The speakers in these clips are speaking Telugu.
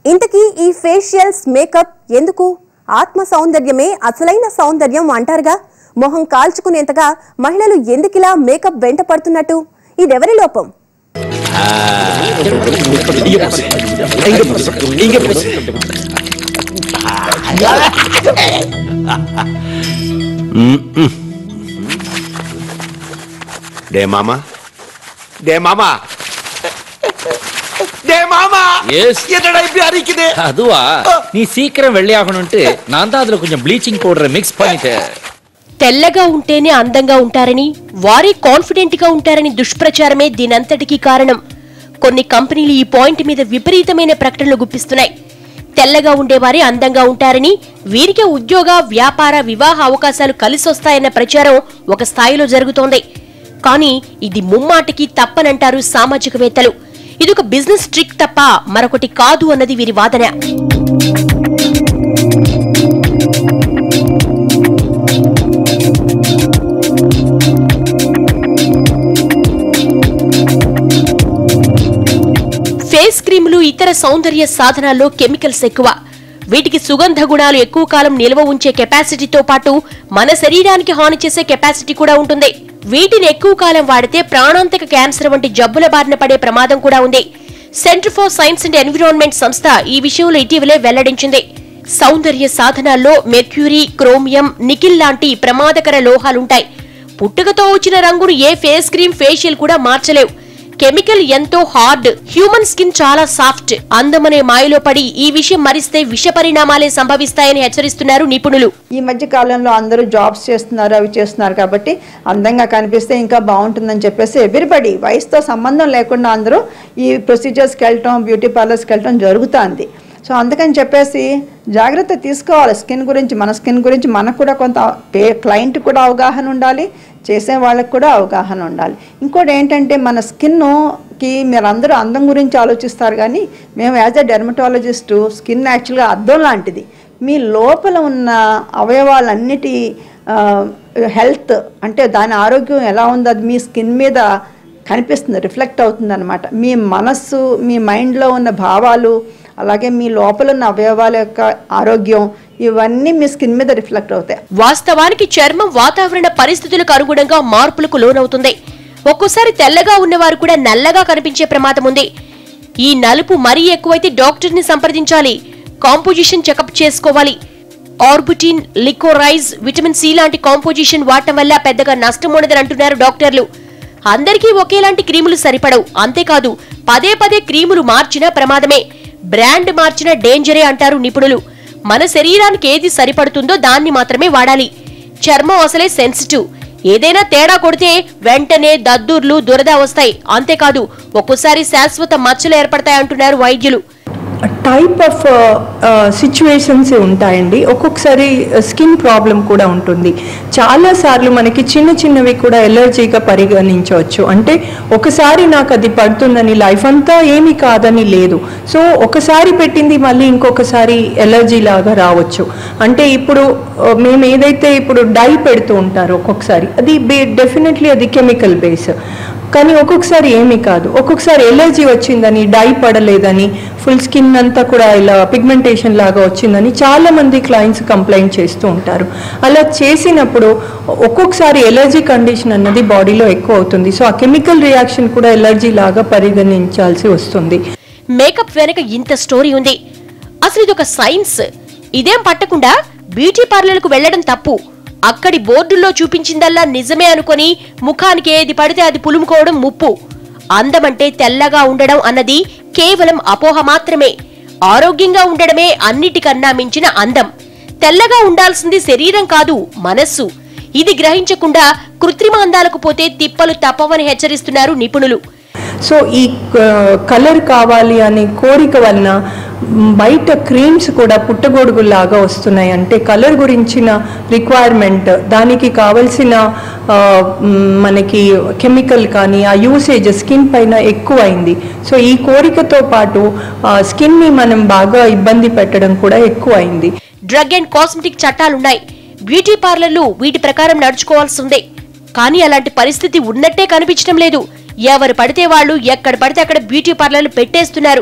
ఇంతకీ ఈ ఫేషియల్స్ మేకప్ ఎందుకు ఆత్మ సౌందర్యమే అసలైన సౌందర్యం అంటారుగా మొహం కాల్చుకునేంతగా మహిళలు ఎందుకిలా మేకప్ వెంట పడుతున్నట్టు ఇదెవరి లోపం இங்க புடிச்சு இங்க புடிச்சு డే మామా డే మామా డే மாமா எஸ் என்னடா இப்படி அரிக்குது அதுவா நீ சீக்கிரம் வெள்ளை ஆகணும்ட்டு நான் தான் அதுல கொஞ்சம் ப்ளீச்சிங் பவுடரை மிக்ஸ் பண்ணிட்டேன் తెల్లగా ఉంటేనే అందంగా ఉంటారని వారే కాన్ఫిడెంట్ గా ఉంటారని దుష్ప్రచారమే దీనంతటికీ కారణం కొన్ని కంపెనీలు ఈ పాయింట్ మీద విపరీతమైన ప్రకటనలు గుప్పిస్తున్నాయి తెల్లగా ఉండేవారే అందంగా ఉంటారని వీరికే ఉద్యోగ వ్యాపార వివాహ అవకాశాలు కలిసొస్తాయన్న ప్రచారం ఒక స్థాయిలో జరుగుతోంది కానీ ఇది ముమ్మాటికి తప్పనంటారు సామాజికవేత్తలు ఇదొక బిజినెస్ ట్రిక్ తప్ప మరొకటి కాదు అన్నది వీరి వాదన ఫేస్ క్రీములు ఇతర సౌందర్య సాధనాల్లో కెమికల్స్ ఎక్కువ వీటికి సుగంధ గుణాలు ఎక్కువ కాలం నిల్వ ఉంచే కెపాసిటీతో పాటు మన శరీరానికి హాని చేసే కెపాసిటీ కూడా ఉంటుంది వీటిని ఎక్కువ కాలం వాడితే ప్రాణాంతక క్యాన్సర్ వంటి జబ్బుల బారిన పడే ప్రమాదం కూడా ఉంది Centre for Science and Environment సంస్థ ఈ విషయంలో ఇటీవలే వెల్లడించింది సౌందర్య సాధనాల్లో మెర్క్యూరీ క్రోమియం నికిల్ లాంటి ప్రమాదకర లోహాలుంటాయి పుట్టుకతో వచ్చిన రంగును ఏ ఫేస్ క్రీమ్ ఫేషియల్ కూడా మార్చలేవు కెమికల్ ఎంతో హార్డ్ హ్యూమన్ స్కిన్ చాలా సాఫ్ట్ అందమనే మాయలో పడి ఈ విషయం మరిస్తే విష పరిణామాలే సంభవిస్తాయని హెచ్చరిస్తున్నారు నిపుణులు ఈ మధ్య కాలంలో అందరూ జాబ్స్ చేస్తున్నారు అవి చేస్తున్నారు కాబట్టి అందంగా కనిపిస్తే ఇంకా బాగుంటుందని చెప్పేసి ఎవ్రీబడి వయసుతో సంబంధం లేకుండా అందరూ ఈ ప్రొసీజర్స్కి వెళ్ళటం బ్యూటీ పార్లర్స్కి వెళ్ళటం జరుగుతుంది సో అందుకని చెప్పేసి జాగ్రత్త తీసుకోవాలి స్కిన్ గురించి మన స్కిన్ గురించి మనకు కూడా కొంత పే క్లయింట్ కూడా అవగాహన ఉండాలి చేసే వాళ్ళకి కూడా అవగాహన ఉండాలి ఇంకోటి ఏంటంటే మన స్కిన్కి మీరు అందరూ అందం గురించి ఆలోచిస్తారు కానీ మేము యాజ్ ఎ డెర్మటాలజిస్టు స్కిన్ యాక్చువల్గా అద్దం లాంటిది మీ లోపల ఉన్న అవయవాలన్నిటి హెల్త్ అంటే దాని ఆరోగ్యం ఎలా ఉందో అది మీ స్కిన్ మీద కనిపిస్తుంది రిఫ్లెక్ట్ అవుతుంది అనమాట మీ మనస్సు మీ మైండ్లో ఉన్న భావాలు అలాగే మీ లోపల ఉన్న అవయవాల యొక్క ఆరోగ్యం ఇవన్నీ మీ స్కిన్ మీద రిఫ్లెక్ట్ అవుతాయి వాస్తవానికి చర్మం వాతావరణ పరిస్థితులకు అనుగుణంగా మార్పులకు లోనవుతుంది ఒక్కోసారి తెల్లగా ఉన్నవారు కూడా నల్లగా కనిపించే ప్రమాదం ఉంది ఈ నలుపు మరీ ఎక్కువైతే డాక్టర్ ని సంప్రదించాలి కాంపోజిషన్ చెకప్ చేసుకోవాలి ఆర్బుటిన్ లికోరైజ్ విటమిన్ సి లాంటి కాంపోజిషన్ వాడటం వల్ల పెద్దగా నష్టం ఉండదని అంటున్నారు డాక్టర్లు అందరికీ ఒకేలాంటి క్రీములు సరిపడవు అంతేకాదు పదే పదే క్రీములు మార్చినా ప్రమాదమే బ్రాండ్ మార్చిన డేంజరే అంటారు నిపుణులు మన శరీరానికి ఏది సరిపడుతుందో దాన్ని మాత్రమే వాడాలి చర్మం అసలే సెన్సిటివ్ ఏదైనా తేడా కొడితే వెంటనే దద్దుర్లు దురద వస్తాయి అంతేకాదు ఒక్కోసారి శాశ్వత మచ్చలు ఏర్పడతాయి అంటున్నారు వైద్యులు టైప్ ఆఫ్ సిచ్యువేషన్స్ ఉంటాయండి ఒక్కొక్కసారి స్కిన్ ప్రాబ్లం కూడా ఉంటుంది చాలా సార్లు మనకి చిన్న చిన్నవి కూడా ఎలర్జీగా పరిగణించవచ్చు అంటే ఒకసారి నాకు అది పడుతుందని లైఫ్ అంతా ఏమీ కాదని లేదు సో ఒకసారి పెట్టింది మళ్ళీ ఇంకొకసారి ఎలర్జీ లాగా రావచ్చు అంటే ఇప్పుడు ఆ, మేము ఏదైతే ఇప్పుడు డై పెడుతూ ఉంటారో ఒక్కొక్కసారి అది డెఫినెట్లీ అది కెమికల్ బేస్ కానీ ఒక్కొక్కసారి ఏమీ కాదు ఒక్కొక్కసారి ఎలర్జీ వచ్చిందని డై పడలేదని ఫుల్ స్కిన్ అంతా కూడా ఇలా పిగ్మెంటేషన్ లాగా వచ్చిందని చాలా మంది క్లయింట్స్ కంప్లైంట్ చేస్తూ ఉంటారు అలా చేసినప్పుడు ఒక్కొక్కసారి ఎలర్జీ కండిషన్ అన్నది బాడీలో ఎక్కువ అవుతుంది సో ఆ కెమికల్ రియాక్షన్ కూడా ఎలర్జీ లాగా పరిగణించాల్సి వస్తుంది మేకప్ వెనక ఇంత స్టోరీ ఉంది అసలు ఇదొక సైన్స్ ఇదేం పట్టకుండా బ్యూటీ పార్లర్లకు వెళ్లడం తప్పు అక్కడి బోర్డుల్లో చూపించిందల్లా నిజమే అనుకొని ముఖానికి ఏది పడితే అది పులుముకోవడం ముప్పు అందమంటే తెల్లగా ఉండడం అన్నది కేవలం అపోహ మాత్రమే ఆరోగ్యంగా ఉండడమే అన్నిటికన్నా మించిన అందం తెల్లగా ఉండాల్సింది శరీరం కాదు మనస్సు ఇది గ్రహించకుండా కృత్రిమ అందాలకు పోతే తిప్పలు తప్పవని హెచ్చరిస్తున్నారు నిపుణులు సో ఈ కలర్ కావాలి అనే కోరిక వలన మ్, బయట క్రీమ్స్ కూడా పుట్టగొడుగులాగా వస్తున్నాయి అంటే కలర్ గురించిన రిక్వైర్మెంట్ దానికి కావలసిన ఆ, మ్, మనకి కెమికల్ కానీ ఆ యూసేజ్ స్కిన్ పైన ఎక్కువైంది సో ఈ కోరికతో పాటు స్కిన్ని మనం బాగా ఇబ్బంది పెట్టడం కూడా ఎక్కువైంది డ్రగ్ అండ్ కాస్మెటిక్ చట్టాలున్నాయి బ్యూటీ పార్లర్లు వీటి ప్రకారం నడుచుకోవాల్సిందే కానీ అలాంటి పరిస్థితి ఉన్నట్టే కనిపించడం లేదు ఎవరు పడితే వాళ్ళు ఎక్కడ పడితే అక్కడ బ్యూటీ పార్లర్లు పెట్టేస్తున్నారు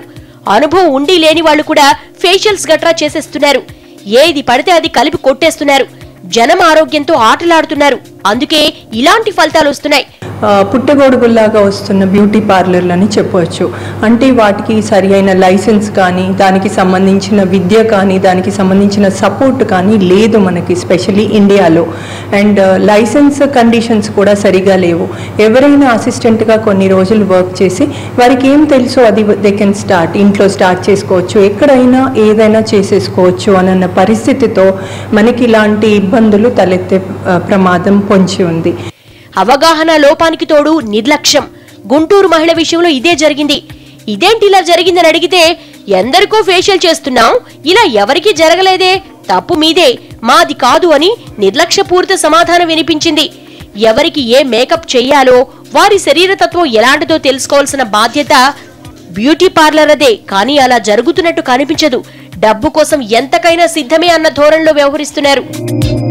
అనుభవం ఉండి లేని వాళ్ళు కూడా ఫేషియల్స్ గట్రా చేసేస్తున్నారు ఏది పడితే అది కలిపి కొట్టేస్తున్నారు జనం ఆరోగ్యంతో ఆటలాడుతున్నారు అందుకే ఇలాంటి ఫలితాలు వస్తున్నాయి ఆ, పుట్టగొడుగుల్లాగా వస్తున్న బ్యూటీ పార్లర్లని చెప్పవచ్చు అంటే వాటికి సరి అయిన లైసెన్స్ కానీ దానికి సంబంధించిన విద్య కానీ దానికి సంబంధించిన సపోర్ట్ కానీ లేదు మనకి స్పెషలీ ఇండియాలో అండ్ లైసెన్స్ కండిషన్స్ కూడా సరిగా లేవు ఎవరైనా అసిస్టెంట్గా కొన్ని రోజులు వర్క్ చేసి వారికి ఏం తెలుసో అది దే కెన్ స్టార్ట్ ఇంట్లో స్టార్ట్ చేసుకోవచ్చు ఎక్కడైనా ఏదైనా చేసేసుకోవచ్చు అన్న పరిస్థితితో మనకి ఇలాంటి ఇబ్బందులు తలెత్తే ఆ, ప్రమాదం పొంచి ఉంది అవగాహన లోపానికి తోడు నిర్లక్ష్యం గుంటూరు మహిళ విషయంలో ఇదే జరిగింది ఇదేంటి ఇలా జరిగిందని అడిగితే ఎందరికో ఫేషియల్ చేస్తున్నాం ఇలా ఎవరికీ జరగలేదే తప్పు మీదే మాది కాదు అని నిర్లక్ష్యపూరిత సమాధానం వినిపించింది ఎవరికి ఏ మేకప్ చెయ్యాలో వారి శరీరతత్వం ఎలాంటిదో తెలుసుకోవాల్సిన బాధ్యత బ్యూటీ పార్లర్ అదే కానీ అలా జరుగుతున్నట్టు కనిపించదు డబ్బు కోసం ఎంతకైనా సిద్ధమే అన్న ధోరణిలో వ్యవహరిస్తున్నారు